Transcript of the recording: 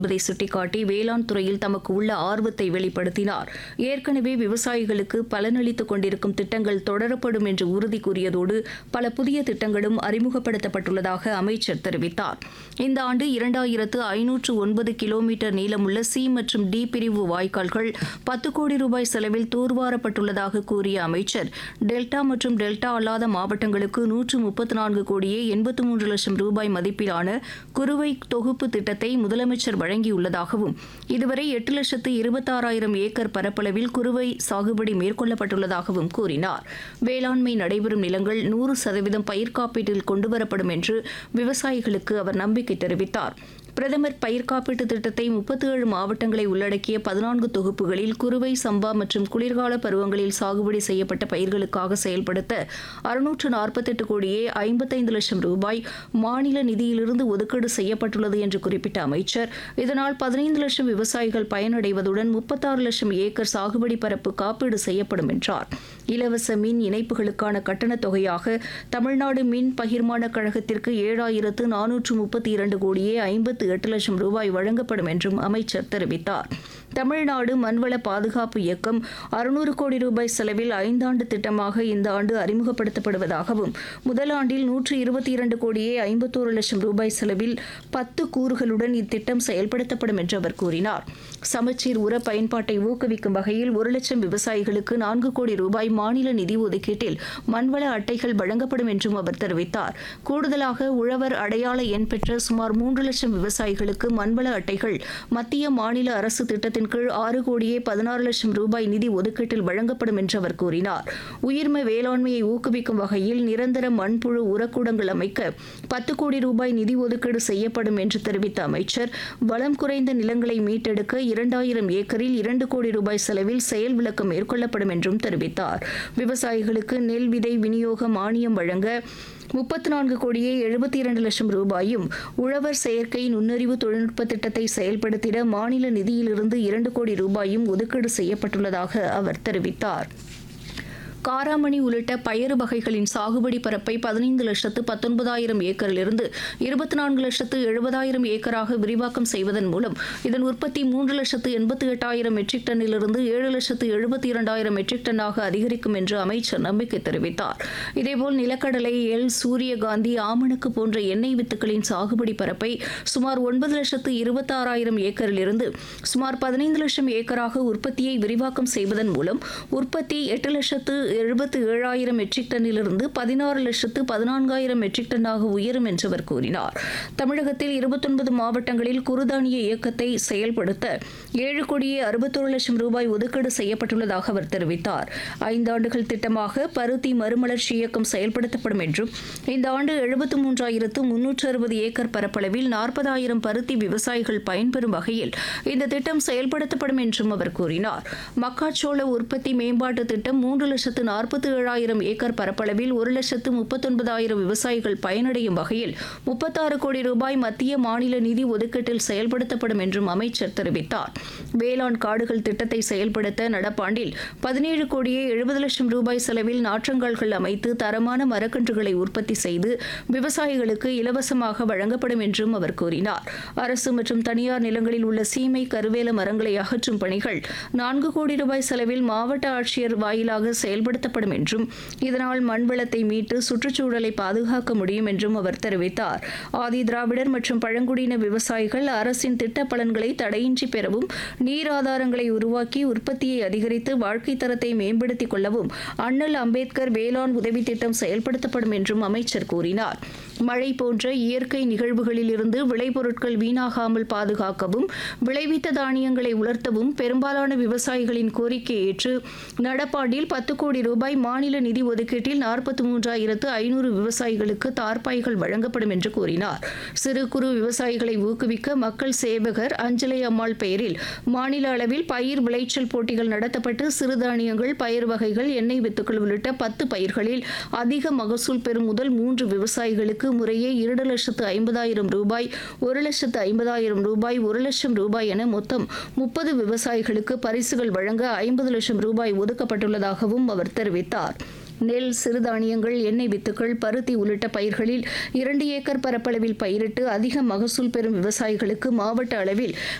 என்பதை சுட்டிக்காட்டி வேளாண் துறையில் தமக்கு உள்ள ஆர்வத்தை வெளிப்படுத்தினார் ஏற்கனவே விவசாயிகளுக்கு பலனளித்துக் கொண்டிருக்கும் திட்டங்கள் தொடரப்படும் என்று உறுதி கூறியதோடு பல புதிய திட்டங்களும் அறிமுகப்படுத்தப்பட்டுள்ளதாக அமைச்சர் தெரிவித்தார் இந்த ஆண்டு இரண்டாயிரத்து ஐநூற்று ஒன்பது கிலோமீட்டர் நீளமுள்ள சி மற்றும் டி பிரிவு வாய்க்கால்கள் பத்து கோடி ரூபாய் செலவில் தூர்வாரப்பட்டுள்ளதாக கூறிய அமைச்சர் டெல்டா மற்றும் டெல்டா அல்லாத மாவட்டங்களுக்கு நூற்று முப்பத்து நான்கு கோடியே எண்பத்து மூன்று லட்சம் ரூபாய் மதிப்பிலான குறுவை தொகுப்பு திட்டத்தை முதலமைச்சர் வழங்கியுள்ளதாகவும் இதுவரை எட்டு லட்சத்து இருபத்தாறாயிரம் ஏக்கர் பரப்பளவில் குறுவை சாகுபடி மேற்கொள்ளப்பட்டுள்ளதாகவும் கூறினார் வேளாண்மை நடைபெறும் நிலங்கள் நூறு சதவீதம் பயிர் காப்பீட்டில் கொண்டுவரப்படும் என்று விவசாயிகளுக்கு அவர் நம்பிக்கை தெரிவித்தார் பிரதமர் பயிர் காப்பீட்டு திட்டத்தை முப்பத்தி ஏழு மாவட்டங்களை உள்ளடக்கிய பதினான்கு தொகுப்புகளில் குறுவை சம்பா மற்றும் குளிர்கால பருவங்களில் சாகுபடி செய்யப்பட்ட பயிர்களுக்காக செயல்படுத்த அறுநூற்று நாற்பத்தெட்டு கோடியே ஐம்பத்தைந்து லட்சம் ரூபாய் மாநில நிதியிலிருந்து ஒதுக்கீடு செய்யப்பட்டுள்ளது என்று குறிப்பிட்ட அமைச்சர் இதனால் பதினைந்து லட்சம் விவசாயிகள் பயனடைவதுடன் முப்பத்தாறு லட்சம் ஏக்கர் சாகுபடி பரப்பு காப்பீடு செய்யப்படும் என்றார் இலவச மின் இணைப்புகளுக்கான கட்டணத் தொகையாக தமிழ்நாடு மின் பகிர்மான கழகத்திற்கு ஏழாயிரத்து நானூற்று முப்பத்தி இரண்டு கோடியே ஐம்பத்து எட்டு லட்சம் ரூபாய் வழங்கப்படும் என்றும் அமைச்சர் தெரிவித்தார் தமிழ்நாடு மண்வள பாதுகாப்பு இயக்கம் அறுநூறு கோடி ரூபாய் செலவில் ஐந்தாண்டு திட்டமாக இந்த ஆண்டு அறிமுகப்படுத்தப்படுவதாகவும் முதல் ஆண்டில் நூற்று இருபத்தி இரண்டு கோடியே ஐம்பத்தோரு லட்சம் ரூபாய் செலவில் பத்து கூறுகளுடன் இத்திட்டம் செயல்படுத்தப்படும் என்று அவர் கூறினார் சமச்சீர் உர பயன்பாட்டை ஊக்குவிக்கும் வகையில் ஒரு லட்சம் விவசாயிகளுக்கு நான்கு கோடி ரூபாய் மாநில நிதி ஒதுக்கீட்டில் மண்வள அட்டைகள் வழங்கப்படும் என்றும் அவர் தெரிவித்தார் கூடுதலாக உழவர் அடையாள எண் பெற்ற சுமார் மூன்று லட்சம் விவசாயிகளுக்கு மண்வள அட்டைகள் மத்திய மாநில அரசு திட்டத்தின் கீழ் ஆறு கோடியே பதினாறு லட்சம் ரூபாய் நிதி ஒதுக்கீட்டில் வழங்கப்படும் என்று அவர் கூறினார் உயிர்ம வேளாண்மையை ஊக்குவிக்கும் வகையில் நிரந்தர மண்புழு உரக்கூடங்கள் அமைக்க பத்து கோடி ரூபாய் நிதி ஒதுக்கீடு செய்யப்படும் என்று தெரிவித்த அமைச்சர் வளம் குறைந்த நிலங்களை மீட்டெடுக்க இரண்டாயிரம் ஏக்கரில் இரண்டு கோடி ரூபாய் செலவில் செயல் விளக்கம் மேற்கொள்ளப்படும் என்றும் தெரிவித்தார் விவசாயிகளுக்கு நெல் விதை விநியோக மானியம் வழங்க முப்பத்தி நான்கு கோடியே எழுபத்தி இரண்டு லட்சம் ரூபாயும் உழவர் செயற்கை நுண்ணறிவு தொழில்நுட்ப திட்டத்தை செயல்படுத்திட மாநில நிதியிலிருந்து இரண்டு கோடி ரூபாயும் ஒதுக்கீடு செய்யப்பட்டுள்ளதாக அவர் தெரிவித்தார் காராமணி உள்ளிட்ட பயறு வகைகளின் சாகுபடி பரப்பை பதினைந்து லட்சத்து பத்தொன்பதாயிரம் ஏக்கரிலிருந்து இருபத்தி நான்கு லட்சத்து எழுபதாயிரம் ஏக்கராக விரிவாக்கம் செய்வதன் மூலம் இதன் உற்பத்தி மூன்று லட்சத்து எண்பத்தி எட்டாயிரம் மெட்ரிக் டன்னிலிருந்து ஏழு லட்சத்து எழுபத்தி இரண்டாயிரம் மெட்ரிக் டன்னாக அதிகரிக்கும் என்று அமைச்சர் நம்பிக்கை தெரிவித்தார் இதேபோல் நிலக்கடலை எல் சூரியகாந்தி ஆமணக்கு போன்ற எண்ணெய் வித்துக்களின் சாகுபடி பரப்பை சுமார் ஒன்பது லட்சத்து இருபத்தாறாயிரம் ஏக்கரிலிருந்து சுமார் பதினைந்து லட்சம் ஏக்கராக உற்பத்தியை விரிவாக்கம் செய்வதன் மூலம் உற்பத்தி எட்டு லட்சத்து எழுபத்து ஏழாயிரம் மெட்ரிக் டன்னிலிருந்து பதினாறு லட்சத்து பதினான்காயிரம் மெட்ரிக் டன்னாக உயரும் என்று அவர் கூறினார் தமிழகத்தில் இருபத்தொன்பது மாவட்டங்களில் குறுதானிய இயக்கத்தை செயல்படுத்த ஏழு கோடியே அறுபத்தோரு லட்சம் ரூபாய் ஒதுக்கீடு செய்யப்பட்டுள்ளதாக அவர் தெரிவித்தார் ஐந்தாண்டுகள் திட்டமாக பருத்தி மறுமலர்ச்சி இயக்கம் செயல்படுத்தப்படும் என்றும் இந்த ஆண்டு எழுபத்து மூன்றாயிரத்து முன்னூற்று அறுபது ஏக்கர் பரப்பளவில் நாற்பதாயிரம் பருத்தி விவசாயிகள் பயன்பெறும் வகையில் இந்த திட்டம் செயல்படுத்தப்படும் என்றும் அவர் கூறினார் மக்காச்சோள உற்பத்தி மேம்பாட்டு திட்டம் மூன்று லட்சத்து நாற்பத்தி ஏழாயிரம் ஏக்கர் பரப்பளவில் ஒரு லட்சத்து முப்பத்தொன்பதாயிரம் விவசாயிகள் பயனடையும் வகையில் முப்பத்தாறு கோடி ரூபாய் மத்திய மாநில நிதி ஒதுக்கீட்டில் செயல்படுத்தப்படும் என்றும் அமைச்சர் தெரிவித்தார் வேளாண் காடுகள் திட்டத்தை செயல்படுத்த நடப்பாண்டில் பதினேழு கோடியே எழுபது லட்சம் ரூபாய் செலவில் நாற்றங்கால்கள் அமைத்து தரமான மரக்கன்றுகளை உற்பத்தி செய்து விவசாயிகளுக்கு இலவசமாக வழங்கப்படும் என்றும் அவர் கூறினார் அரசு மற்றும் தனியார் நிலங்களில் உள்ள சீமை கருவேல மரங்களை அகற்றும் பணிகள் நான்கு கோடி ரூபாய் செலவில் மாவட்ட ஆட்சியர் வாயிலாக செயல்படுத்தப்படும் என்றும் இதனால் மண்வளத்தை மீட்டு சுற்றுச்சூழலை பாதுகாக்க முடியும் என்றும் அவர் தெரிவித்தார் ஆதி திராவிடர் மற்றும் பழங்குடியின விவசாயிகள் அரசின் திட்ட பலன்களை தடையின்றி பெறவும் நீர் ஆதாரங்களை உருவாக்கி உற்பத்தியை அதிகரித்து வாழ்க்கை தரத்தை மேம்படுத்திக் கொள்ளவும் அண்ணல் அம்பேத்கர் வேளாண் உதவி திட்டம் செயல்படுத்தப்படும் என்றும் அமைச்சர் கூறினார் மழை போன்ற இயற்கை நிகழ்வுகளில் இருந்து விளைபொருட்கள் வீணாகாமல் பாதுகாக்கவும் விளைவித்த தானியங்களை உலர்த்தவும் பெரும்பாலான விவசாயிகளின் கோரிக்கை ஏற்று நடப்பாண்டில் பத்து கோடி ரூபாய் மாநில நிதி ஒதுக்கீட்டில் நாற்பத்தி மூன்றாயிரத்து ஐநூறு விவசாயிகளுக்கு தார்பாய்கள் வழங்கப்படும் என்று கூறினார் சிறு குறு விவசாயிகளை ஊக்குவிக்க மக்கள் சேவகர் அஞ்சலை அம்மாள் பெயரில் மாநில அளவில் பயிர் விளைச்சல் போட்டிகள் நடத்தப்பட்டு சிறுதானியங்கள் பயிர் வகைகள் எண்ணெய் வித்துக்கள் உள்ளிட்ட பத்து பயிர்களில் அதிக மகசூல் பெறும் முதல் மூன்று விவசாயிகளுக்கு முறையே இரண்டு லட்சத்து ஐம்பதாயிரம் ரூபாய் ஒரு லட்சத்து ஐம்பதாயிரம் ரூபாய் ஒரு லட்சம் ரூபாய் என மொத்தம் முப்பது விவசாயிகளுக்கு பரிசுகள் வழங்க ஐம்பது லட்சம் ரூபாய் ஒதுக்கப்பட்டுள்ளதாகவும் அவர் தெரிவித்தார் நெல் சிறுதானியங்கள் எண்ணெய் வித்துக்கள் பருத்தி உள்ளிட்ட பயிர்களில் இரண்டு ஏக்கர் பரப்பளவில் பயிரிட்டு அதிக மகசூல் பெறும் விவசாயிகளுக்கு மாவட்ட அளவில்